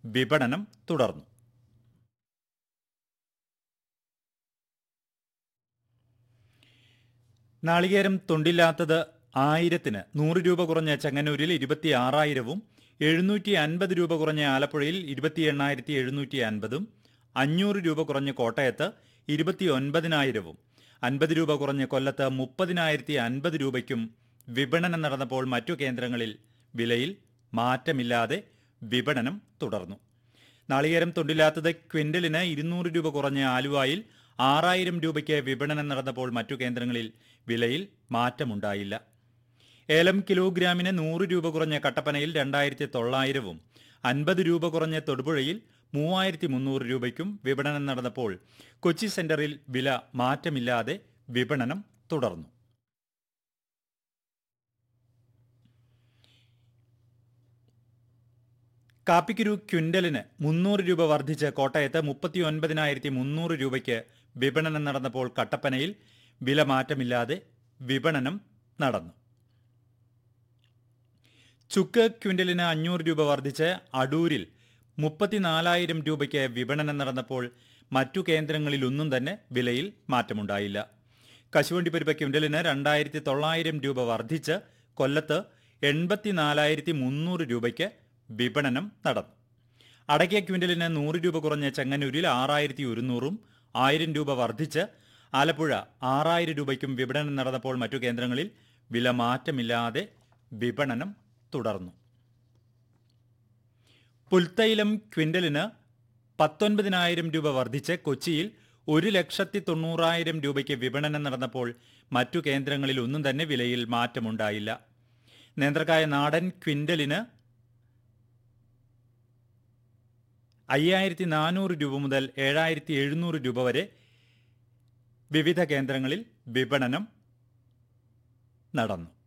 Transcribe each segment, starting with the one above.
വിപണനം തുടർന്നു നാളികേരം തൊണ്ടില്ലാത്തത് ആയിരത്തിന് നൂറ് രൂപ കുറഞ്ഞ ചെങ്ങന്നൂരിൽ ഇരുപത്തി ആറായിരവും എഴുന്നൂറ്റി അൻപത് രൂപ കുറഞ്ഞ ആലപ്പുഴയിൽ ഇരുപത്തി എണ്ണായിരത്തി എഴുന്നൂറ്റി അൻപതും അഞ്ഞൂറ് രൂപ കുറഞ്ഞ കോട്ടയത്ത് ഇരുപത്തി ഒൻപതിനായിരവും അൻപത് രൂപ കുറഞ്ഞ കൊല്ലത്ത് മുപ്പതിനായിരത്തി അൻപത് രൂപയ്ക്കും വിപണനം നടന്നപ്പോൾ മറ്റു കേന്ദ്രങ്ങളിൽ വിലയിൽ മാറ്റമില്ലാതെ വിപണനം തുടർന്നു നാളികേരം തൊണ്ടില്ലാത്തത് ക്വിന്റലിന് ഇരുന്നൂറ് രൂപ കുറഞ്ഞ ആലുവായിൽ ആറായിരം രൂപയ്ക്ക് വിപണനം നടന്നപ്പോൾ മറ്റു കേന്ദ്രങ്ങളിൽ വിലയിൽ മാറ്റമുണ്ടായില്ല ഏലം കിലോഗ്രാമിന് നൂറ് രൂപ കുറഞ്ഞ കട്ടപ്പനയിൽ രണ്ടായിരത്തി തൊള്ളായിരവും അൻപത് രൂപ കുറഞ്ഞ തൊടുപുഴയിൽ മൂവായിരത്തി മുന്നൂറ് രൂപയ്ക്കും വിപണനം നടന്നപ്പോൾ കൊച്ചി സെന്ററിൽ വില മാറ്റമില്ലാതെ വിപണനം തുടർന്നു കാപ്പിക്കുരു ക്വിന്റലിന് മുന്നൂറ് രൂപ വർദ്ധിച്ച് കോട്ടയത്ത് മുപ്പത്തി ഒൻപതിനായിരത്തി മുന്നൂറ് രൂപയ്ക്ക് വിപണനം നടന്നപ്പോൾ കട്ടപ്പനയിൽ വില മാറ്റമില്ലാതെ വിപണനം നടന്നു ചുക്ക് ക്വിന്റലിന് അഞ്ഞൂറ് രൂപ വർദ്ധിച്ച് അടൂരിൽ മുപ്പത്തിനാലായിരം രൂപയ്ക്ക് വിപണനം നടന്നപ്പോൾ മറ്റു കേന്ദ്രങ്ങളിലൊന്നും തന്നെ വിലയിൽ മാറ്റമുണ്ടായില്ല കശുവണ്ടിപ്പരിപ്പ് ക്വിന്റലിന് രണ്ടായിരത്തി തൊള്ളായിരം രൂപ വർദ്ധിച്ച് കൊല്ലത്ത് എൺപത്തിനാലായിരത്തി മുന്നൂറ് രൂപയ്ക്ക് വിപണനം നടന്നു അടയ്ക്ക ക്വിന്റലിന് നൂറ് രൂപ കുറഞ്ഞ ചെങ്ങന്നൂരിൽ ആറായിരത്തി ഒരുന്നൂറും ആയിരം രൂപ വർദ്ധിച്ച് ആലപ്പുഴ ആറായിരം രൂപയ്ക്കും വിപണനം നടന്നപ്പോൾ മറ്റു കേന്ദ്രങ്ങളിൽ വില മാറ്റമില്ലാതെ വിപണനം തുടർന്നു പുൽത്തൈലം ക്വിന്റലിന് പത്തൊൻപതിനായിരം രൂപ വർദ്ധിച്ച് കൊച്ചിയിൽ ഒരു ലക്ഷത്തി തൊണ്ണൂറായിരം രൂപയ്ക്ക് വിപണനം നടന്നപ്പോൾ മറ്റു കേന്ദ്രങ്ങളിൽ ഒന്നും തന്നെ വിലയിൽ മാറ്റമുണ്ടായില്ല നേന്ത്രക്കായ നാടൻ ക്വിന്റലിന് അയ്യായിരത്തി നാനൂറ് രൂപ മുതൽ ഏഴായിരത്തി എഴുന്നൂറ് രൂപ വരെ വിവിധ കേന്ദ്രങ്ങളിൽ വിപണനം നടന്നു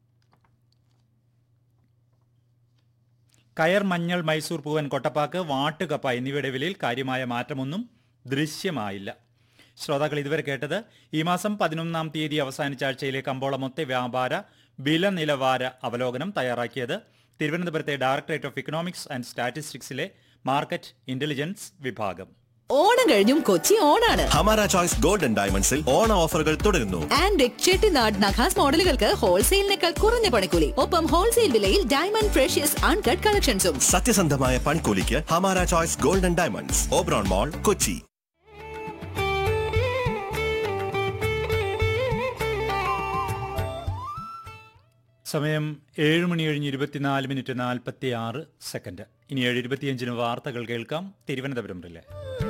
കയർ മഞ്ഞൾ മൈസൂർ പൂവൻ കൊട്ടപ്പാക്ക് വാട്ടുകപ്പ എന്നിവയുടെ വിലയിൽ കാര്യമായ മാറ്റമൊന്നും ദൃശ്യമായില്ല ശ്രോതാക്കൾ ഇതുവരെ കേട്ടത് ഈ മാസം പതിനൊന്നാം തീയതി അവസാനിച്ച ആഴ്ചയിലെ കമ്പോള മൊത്ത വ്യാപാര വില നിലവാര അവലോകനം തയ്യാറാക്കിയത് തിരുവനന്തപുരത്തെ ഡയറക്ടറേറ്റ് ഓഫ് ഇക്കണോമിക്സ് ആൻഡ് സ്റ്റാറ്റിസ്റ്റിക്സിലെ മാർക്കറ്റ് ഇന്റലിജൻസ് വിഭാഗം ഓണം കഴിഞ്ഞും കൊച്ചി ഓണാണ് ഹമാര ചോയ്സ് ഗോൾഡൻ ഡയമണ്ട്സിൽ ഓണ ഓഫറുകൾ തുടരുന്നു ആൻഡ് ചെട്ടിനാട് നഖാസ് മോഡലുകൾക്ക് ഹോൾസെയിലിനേക്കാൾ കുറഞ്ഞ പണിക്കൂലി ഒപ്പം ഹോൾസെയിൽ വിലയിൽ ഡയമണ്ട് ഫ്രഷ്യസ് അൺകട്ട് കളക്ഷൻസും സത്യസന്ധമായ പണിക്കൂലിക്ക് Hamara choice golden diamonds Oberon mall Kochi സമയം ഏഴ് മണി കഴിഞ്ഞ് ഇരുപത്തിനാല് മിനിറ്റ് നാൽപ്പത്തി ആറ് സെക്കൻഡ് ഇനി ഏഴ് ഇരുപത്തിയഞ്ചിന് വാർത്തകൾ കേൾക്കാം തിരുവനന്തപുരം റിലേ